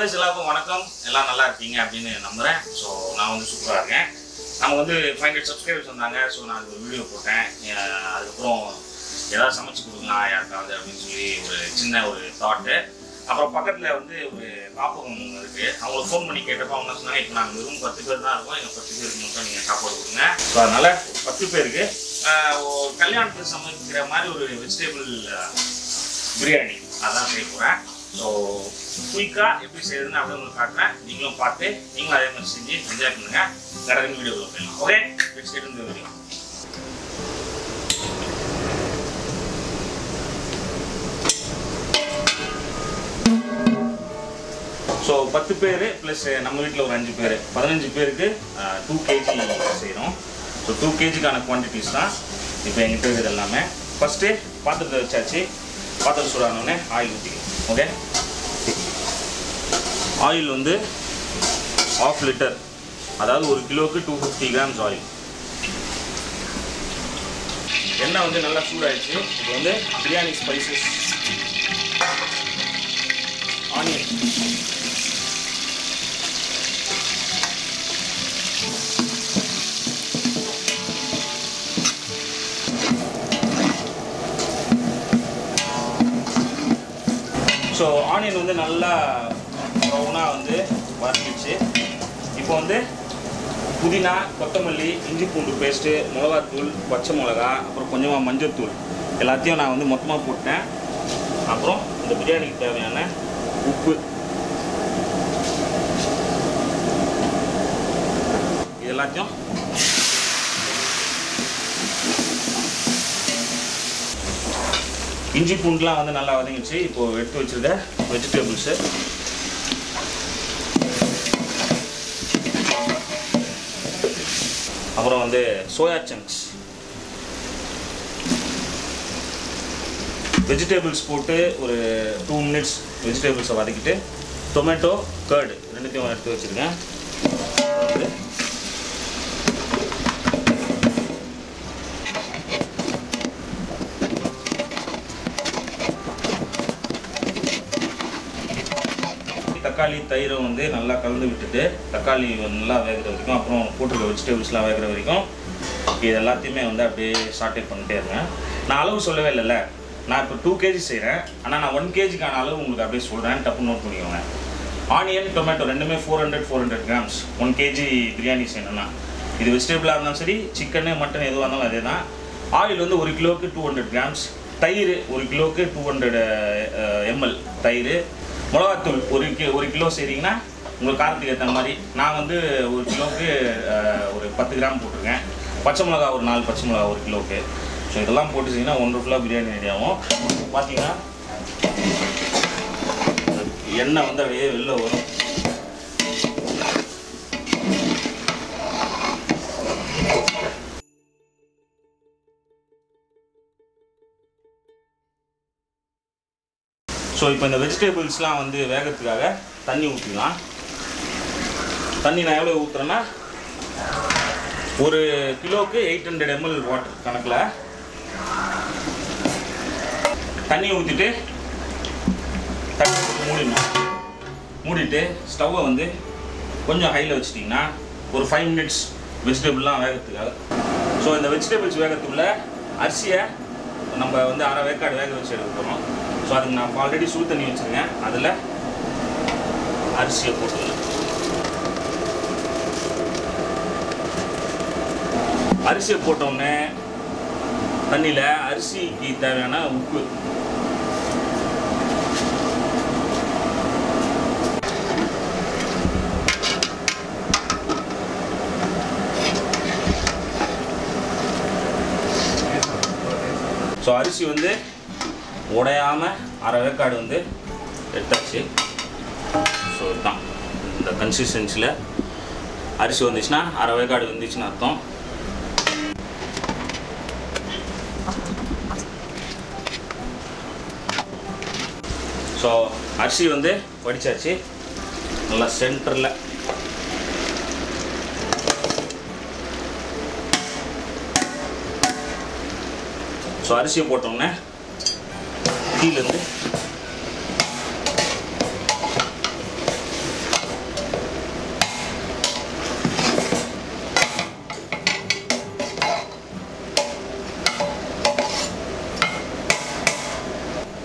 viewers எல்லாருக்கும் வணக்கம் எல்லாம் நல்லா இருக்கீங்க அப்படின்னு நம்புறேன் ஸோ நான் வந்து சூப்பராக இருக்கேன் நம்ம வந்து ஃபைவ் ஹண்ட்ரட் சப்ஸ்கிரைபர்ஸ் வந்தாங்க ஸோ நான் அதுக்கு ஒரு வீடியோ போட்டேன் அஹ் அதுக்கப்புறம் ஏதாவது சமைச்சு கொடுக்கலாம் யாருக்காவது அப்படின்னு சொல்லி ஒரு சின்ன ஒரு தாட்டு அப்புறம் பக்கத்தில் வந்து ஒரு காப்பகம் இருக்குது அவங்களுக்கு ஃபோன் பண்ணி கேட்டப்போ அவங்க என்ன சொன்னாங்க இப்போ நாங்கள் வெறும் பத்து பேர் தான் இருக்கோம் எங்கள் பத்து பேருக்கு மட்டும் நீங்கள் சாப்பாடு கொடுங்க ஸோ அதனால் பத்து பேருக்கு அஹ், ஒரு கல்யாணத்துக்கு சமைக்கிற மாதிரி ஒரு வெஜிடபிள் பிரியாணி அதான் செய்ய போகிறேன் ஸோ குயிக்காக எப்படி செய்யறதுன்னு அப்படியே உங்களுக்கு காட்டுறேன் நீங்களும் பார்த்து நீங்களும் அதே மாதிரி செஞ்சு என்ஜாய் பண்ணுங்க கடற்கரை வீடியோவில் போயிடலாம் ஓகே நெக்ஸ்ட் இருந்து வீடியோ ஸோ பத்து பேர் ப்ளஸ் நம்ம வீட்டில் ஒரு அஞ்சு பேர் பதினஞ்சு பேருக்கு டூ கேஜி செய்கிறோம் ஸோ டூ கேஜிக்கான குவான்டிட்டிஸ் தான் இப்போ எங்கிட்ட இருக்குது எல்லாமே ஃபஸ்ட்டு பாத்திரத்தை வச்சாச்சு பாத்திரம் சூடானோடனே ஆயில் ஊற்றிக்கணும் ஓகே ஆயில் வந்து ஆஃப் லிட்டர் அதாவது ஒரு கிலோவுக்கு டூ ஃபிஃப்டி கிராம்ஸ் ஆயில் எண்ணெய் வந்து நல்லா சூடாயிடுச்சு இப்போ வந்து biryani spices onion so onion வந்து நல்லா ப்ரௌனாக வந்து வதங்கிடுச்சு இப்போ வந்து புதினா கொத்தமல்லி இஞ்சி பூண்டு பேஸ்ட்டு மிளகாத்தூள் பச்சை மிளகா அப்புறம் கொஞ்சமாக மஞ்சள்தூள் எல்லாத்தையும் நான் வந்து மொத்தமாக போட்டேன் அப்புறம் இந்த பிரியாணிக்கு தேவையான உப்பு இது எல்லாத்தையும் இஞ்சி பூண்டுலாம் வந்து நல்லா வதங்கிடுச்சு இப்போ எடுத்து வச்சிருக்க வெஜிடபிள்ஸு அப்புறம் வந்து சோயா சங்க்ஸ் வெஜிடபிள்ஸ் போட்டு ஒரு டூ மினிட்ஸ் வெஜிடபிள்ஸை வதக்கிட்டு டொமேட்டோ கர்டு ரெண்டுத்தையும் எடுத்து வச்சுருக்கேன் வந்து தக்காளி தயிரும் வந்து நல்லா கலந்து விட்டுட்டு தக்காளி நல்லா வேகிற வரைக்கும் அப்புறம் போட்டிருக்க வெஜிடபிள்ஸ்லாம் வேகிற வரைக்கும் இது எல்லாத்தையுமே வந்து அப்படியே சாட்டே பண்ணிட்டே இருந்தேன் நான் அளவு சொல்லவே இல்லைல்ல நான் இப்போ டூ கேஜி செய்கிறேன் ஆனால் நான் ஒன் கேஜிக்கான அளவு உங்களுக்கு அப்படியே சொல்கிறேன் டப்பு நோட் பண்ணிக்கோங்க ஆனியன் டொமேட்டோ ரெண்டுமே four hundred four hundred grams one KG biryani செய்யணும்னா இது வெஜிடபிளாக இருந்தாலும் சரி சிக்கனு மட்டன் எதுவாக இருந்தாலும் அதே தான் ஆயில் வந்து ஒரு கிலோவுக்கு டூ ஹண்ட்ரட் கிராம்ஸ் தயிர் ஒரு கிலோவுக்கு டூ ஹண்ட்ரட் எம்எல் தயிர் மிளகாத்தூள் ஒரு கி ஒரு கிலோ செய்கிறீங்கன்னா உங்கள் காரத்துக்கு ஏற்ற மாதிரி நான் வந்து ஒரு கிலோவுக்கு அஹ், ஒரு பத்து கிராம் போட்டிருக்கேன் பச்சை மிளகா ஒரு நாலு பச்சை மிளகா ஒரு கிலோவுக்கு ஸோ இதெல்லாம் போட்டு செஞ்சீங்கன்னா ஒன்று ஃபுல்லாக பிரியாணி ரெடி ஆகும் பார்த்தீங்கன்னா எண்ணெய் வந்து அப்படியே வெளில வரும் ஸோ இப்போ இந்த வெஜிடபிள்ஸ்லாம் வந்து வேகத்துக்காக தண்ணி ஊற்றிக்கலாம் தண்ணி நான் எவ்வளோ ஊற்றுறேன்னா ஒரு கிலோவுக்கு எயிட் ஹண்ட்ரட் எம்எல் வாட்டர் கணக்கில் தண்ணி ஊற்றிட்டு தண்ணி ஊத்தி மூடிடணும் மூடிட்டு ஸ்டவ்வை வந்து கொஞ்சம் ஹையில் வச்சிட்டிங்கன்னா ஒரு ஃபைவ் மினிட்ஸ் வெஜிடபிள்லாம் வேகத்துக்காக ஸோ இந்த வெஜிடபிள்ஸ் வேகத்துக்குள்ள அரிசியை நம்ம வந்து அரை வேக்காடு வேக வச்சு எடுக்க போகிறோம் ஸோ அதுக்கு நான் ஆல்ரெடி சுடு தண்ணி வச்சுருக்கேன் அதில் அரிசியை போட்டுக்கலாம் அரிசியை போட்டோடனே தண்ணியில் அரிசிக்கு தேவையான உப்பு ஸோ அரிசி வந்து உடையாம அரை வேக்காடு வந்து எடுத்தாச்சு ஸோ இதுதான் இந்த கன்சிஸ்டன்சியில் அரிசி வந்துச்சுன்னா அரை வேக்காடு வந்துச்சுன்னு அர்த்தம் ஸோ அரிசி வந்து வடிச்சாச்சு நல்லா சென்டரில் ஸோ அரிசியை போட்டோன்னே கீழேருந்து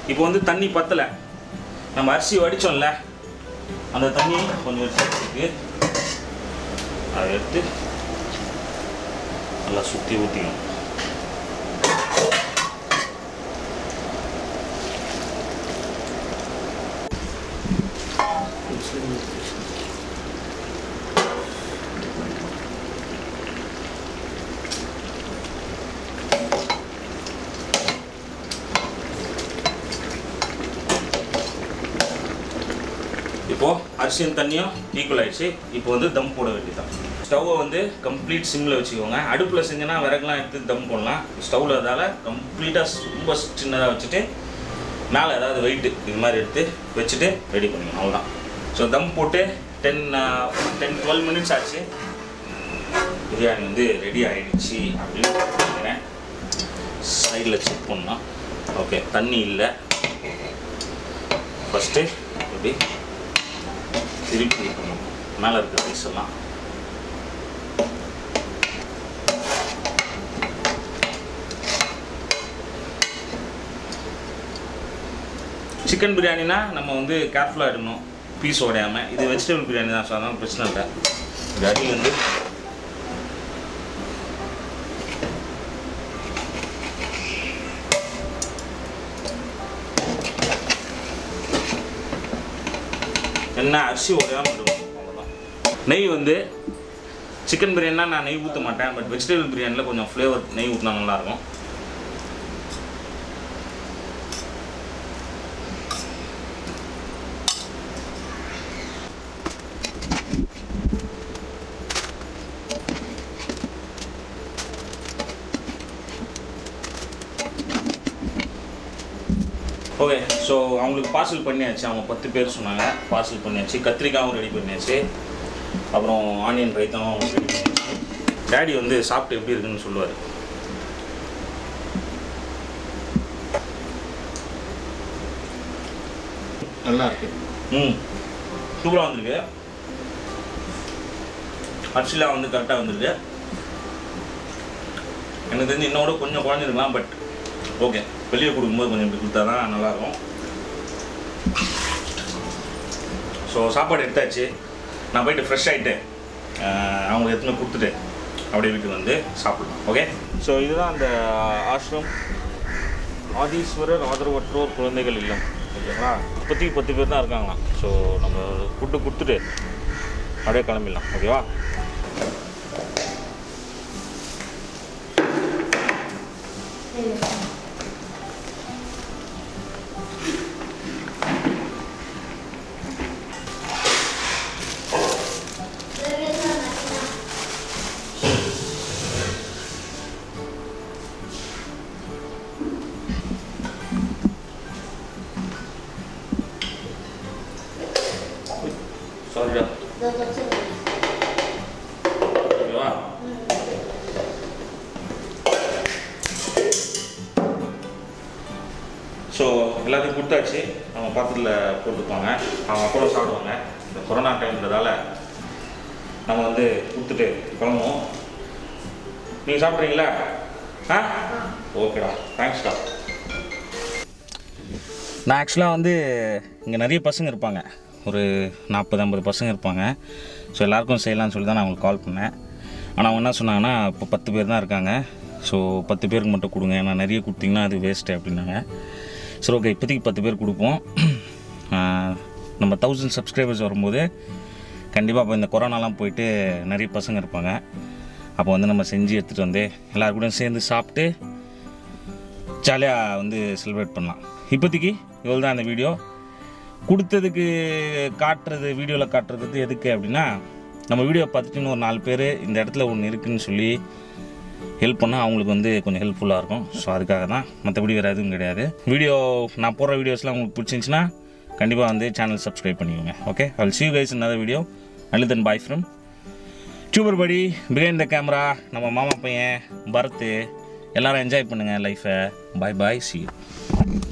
இப்போ வந்து தண்ணி பத்தலை நம்ம அரிசி வடித்தோம்ல அந்த தண்ணி கொஞ்சம் எடுத்து அதை எடுத்து நல்லா சுற்றி ஊற்றிக்கணும் இப்போது அரிசியும் தண்ணியும் ஈக்குவல் ஆயிடுச்சு இப்போ வந்து தம் போட வேண்டியதுதான் ஸ்டவ்வை வந்து கம்ப்ளீட் சிம்மில் வச்சுக்கோங்க அடுப்பில் செஞ்சோன்னா விறகுலாம் எடுத்து தம் போடலாம் ஸ்டவ்வில் அதால் கம்ப்ளீட்டாக ரொம்ப சின்னதாக வச்சுட்டு மேலே ஏதாவது வெயிட்டு இது மாதிரி எடுத்து வச்சுட்டு ரெடி பண்ணிக்கணும் அவ்வளோதான் ஸோ தம் போட்டு டென் டென் டுவெல் மினிட்ஸ் ஆச்சு பிரியாணி வந்து ரெடி ஆகிடுச்சு அப்படின்னு நினைக்கிறேன் சைடில் செக் பண்ணலாம் ஓகே தண்ணி இல்லை ஃபஸ்ட்டு இப்படி திருப்பி வைக்கணும் மேலே இருக்க பீஸ் எல்லாம் சிக்கன் பிரியாணினா நம்ம வந்து கேர்ஃபுல்லாக எடுக்கணும் பீஸ் உடையாமல் இது வெஜிடபிள் பிரியாணி தான் ஸோ அதனால பிரச்சனை இல்லை இந்த அடி வந்து என்ன அரிசி உடையாமல் இருக்கும் அவ்வளோதான் நெய் வந்து சிக்கன் பிரியாணினா நான் நெய் ஊற்ற மாட்டேன் பட் வெஜிடபிள் பிரியாணியில் கொஞ்சம் ஃப்ளேவர் நெய் ஊற்றினா நல்லாயிருக்கும் ஓகே ஸோ அவங்களுக்கு பார்சல் பண்ணியாச்சு அவங்க பத்து பேர் சொன்னாங்க பார்சல் பண்ணியாச்சு கத்திரிக்காயும் ரெடி பண்ணியாச்சு அப்புறம் ஆனியன் ரைத்தாவும் அவங்க ரெடி பண்ணியாச்சு டேடி வந்து சாப்பிட்டு எப்படி இருக்குன்னு சொல்லுவார் நல்லா இருக்கு ம் சூப்பராக வந்திருக்கு அரிசிலாம் வந்து கரெக்டாக வந்திருக்கு எனக்கு தெரிஞ்சு இன்னோட கொஞ்சம் குழஞ்சிருக்கலாம் பட் ஓகே வெளியே கொடுக்கும்போது கொஞ்சம் இப்படி கொடுத்தா தான் நல்லாயிருக்கும் ஸோ சாப்பாடு எடுத்தாச்சு நான் போயிட்டு ஃப்ரெஷ் ஆகிட்டு அவங்களுக்கு எடுத்துன்னு கொடுத்துட்டு அப்படியே வீட்டுக்கு வந்து சாப்பிடலாம் ஓகே ஸோ இதுதான் அந்த ஆசிரம் ஆதீஸ்வரர் ஆதரவற்றோர் குழந்தைகள் இல்லம் ஓகேங்களா இப்போதைக்கு பத்து பேர் தான் இருக்காங்களாம் ஸோ நம்ம ஃபுட்டு கொடுத்துட்டு அப்படியே கிளம்பிடலாம் ஓகேவா சாரிடா ஓகேவா ஸோ எல்லாத்தையும் கொடுத்தாச்சு அவங்க பக்கத்தில் போட்டுப்பாங்க அவங்க அப்புறம் சாப்பிடுவாங்க இந்த கொரோனா டைம்ன்றதால நம்ம வந்து கொடுத்துட்டு கிளம்புவோம் நீங்கள் சாப்பிட்றீங்களா ஆ ஓகேடா தேங்க்ஸ்டா நான் ஆக்சுவலாக வந்து இங்கே நிறைய பசங்க இருப்பாங்க ஒரு நாற்பது ஐம்பது பசங்க இருப்பாங்க ஸோ எல்லாருக்கும் செய்யலாம்னு சொல்லி தான் நான் அவங்களுக்கு கால் பண்ணேன் ஆனால் அவங்க என்ன சொன்னாங்கன்னா இப்போ பத்து பேர் தான் இருக்காங்க ஸோ பத்து பேருக்கு மட்டும் கொடுங்க ஏன்னா நிறைய கொடுத்தீங்கன்னா அது வேஸ்ட்டு அப்படின்னாங்க சரி ஓகே இப்போதைக்கு பத்து பேர் கொடுப்போம் ஆஹ், நம்ம தௌசண்ட் சப்ஸ்கிரைபர்ஸ் வரும்போது கண்டிப்பாக இப்போ இந்த கொரோனாலாம் போயிட்டு நிறைய பசங்க இருப்பாங்க அப்போ வந்து நம்ம செஞ்சு எடுத்துகிட்டு வந்து எல்லாரு கூடயும் சேர்ந்து சாப்பிட்டு ஜாலியாக வந்து செலிப்ரேட் பண்ணலாம் இப்போதைக்கு இவ்வளோ தான் அந்த வீடியோ கொடுத்ததுக்கு காட்டுறது வீடியோவில் காட்டுறது எதுக்கு அப்படின்னா நம்ம வீடியோ பார்த்துட்டு இன்னும் ஒரு நாலு பேர் இந்த இடத்துல ஒன்று இருக்குன்னு சொல்லி ஹெல்ப் பண்ணால் அவங்களுக்கு வந்து கொஞ்சம் ஹெல்ப்ஃபுல்லாக இருக்கும் ஸோ அதுக்காக தான் மற்றபடி வேறு எதுவும் கிடையாது வீடியோ நான் போடுற வீடியோஸ்லாம் உங்களுக்கு பிடிச்சிருந்துச்சின்னா கண்டிப்பாக வந்து சேனல் சப்ஸ்கிரைப் பண்ணிக்கோங்க okay I see you guys in another video Anil தன் பாய் ஃப்ரம் சூப்பர் படி பிகைண்ட் த கேமரா நம்ம மாமா பையன் பரத்து எல்லாரும் என்ஜாய் பண்ணுங்கள் லைஃப்பை பாய் பாய் சி